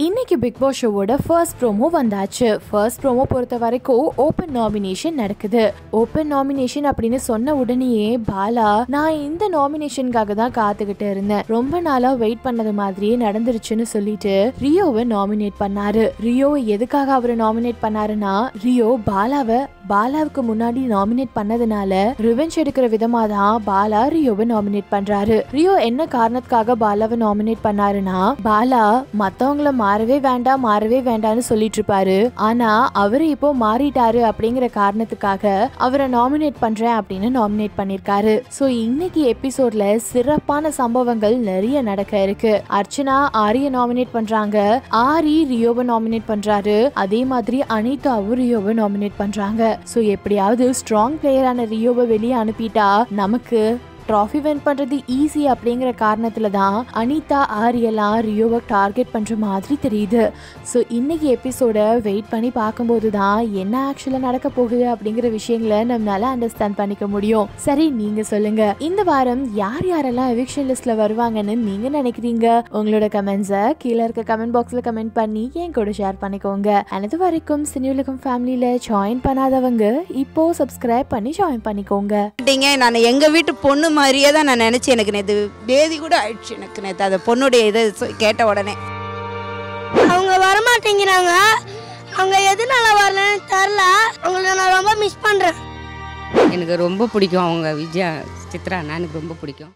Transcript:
இன்னைக்கு big boss ஷோவோட first promo வந்தாச்சு ஃபர்ஸ்ட் ப்ரோமோ பொறுத்த வரைக்கும் ஓப்பன் நாமினேஷன் நடக்குது ஓப்பன் நாமினேஷன் அப்படின்னு சொன்ன உடனேயே பாலா நான் இந்த நாமினேஷனுக்காக தான் காத்துக்கிட்டு இருந்தேன் ரொம்ப நாளா வெயிட் பண்ணது மாதிரியே நடந்துருச்சுன்னு சொல்லிட்டு ரியோவை நாமினேட் பண்ணாரு ரியோவை எதுக்காக அவரை நாமினேட் பண்ணாருன்னா ரியோ பாலாவை பாலாவுக்கு முன்னாடி நாமினேட் பண்ணதுனால ரிவெஞ்ச் எடுக்கிற விதமா தான் பாலா ரியோவை நாமினேட் பண்றாரு ரியோ என்ன காரணத்துக்காக பாலாவை நாமினேட் பண்ணாருன்னா பாலா மத்தவங்கள மாறவே வேண்டாம் மாறவே வேண்டாம்னு சொல்லிட்டு இருப்பாரு ஆனா அவரு இப்போ மாறிட்டாரு அப்படிங்கிற காரணத்துக்காக அவரை நாமினேட் பண்றேன் அப்படின்னு நாமினேட் பண்ணிருக்காரு சோ இன்னைக்கு எபிசோட்ல சிறப்பான சம்பவங்கள் நிறைய நடக்க இருக்கு அர்ச்சனா ஆரிய நாமினேட் பண்றாங்க ஆரி ரியோவை நாமினேட் பண்றாரு அதே மாதிரி அனிதாவும் ரியோவை நாமினேட் பண்றாங்க சோ எப்படியாவது ஸ்ட்ராங் பிளேயரான ரியோவை வெளியே அனுப்பிட்டா நமக்கு ட்ராஃபி வின் பண்றது ஈஸி அப்படிங்கிற காரணத்துல தான் அனிதா ஆரியெல்லாம் ரியோவை டார்கெட் பண்ற மாதிரி தெரியுது ஸோ இன்னைக்கு எபிசோட வெயிட் பண்ணி பார்க்கும்போது தான் என்ன ஆக்சுவலாக நடக்க போகுது அப்படிங்கிற விஷயங்களை நம்மளால அண்டர்ஸ்டாண்ட் பண்ணிக்க முடியும் சரி நீங்க சொல்லுங்க இந்த வாரம் யார் யாரெல்லாம் எவிக்ஷன் லிஸ்ட்ல வருவாங்கன்னு நீங்க நினைக்கிறீங்க உங்களோட கமெண்ட்ஸை கீழே இருக்க கமெண்ட் பாக்ஸ்ல கமெண்ட் பண்ணி என் கூட ஷேர் பண்ணிக்கோங்க அது வரைக்கும் சினியுலகம் ஃபேமிலியில ஜாயின் பண்ணாதவங்க இப்போ சப்ஸ்கிரைப் பண்ணி ஜாயின் பண்ணிக்கோங்க மாட்டீங்க நான் எங்கள் வீட்டு பொண்ணு மாதிரியே தான் நான் நினச்சேன் எனக்கு நேற்று பேதி கூட ஆயிடுச்சு எனக்கு நேற்று அந்த பொண்ணுடைய இதை சொ- கேட்ட உடனே அவங்க வரமாட்டேங்கிறாங்க அவங்க எதனால வரலன்னு தெரில அவங்கள நான் ரொம்ப மிஸ் பண்ணுறேன் எனக்கு ரொம்ப பிடிக்கும் அவங்க விஜயா சித்ரா அண்ணா எனக்கு ரொம்ப பிடிக்கும்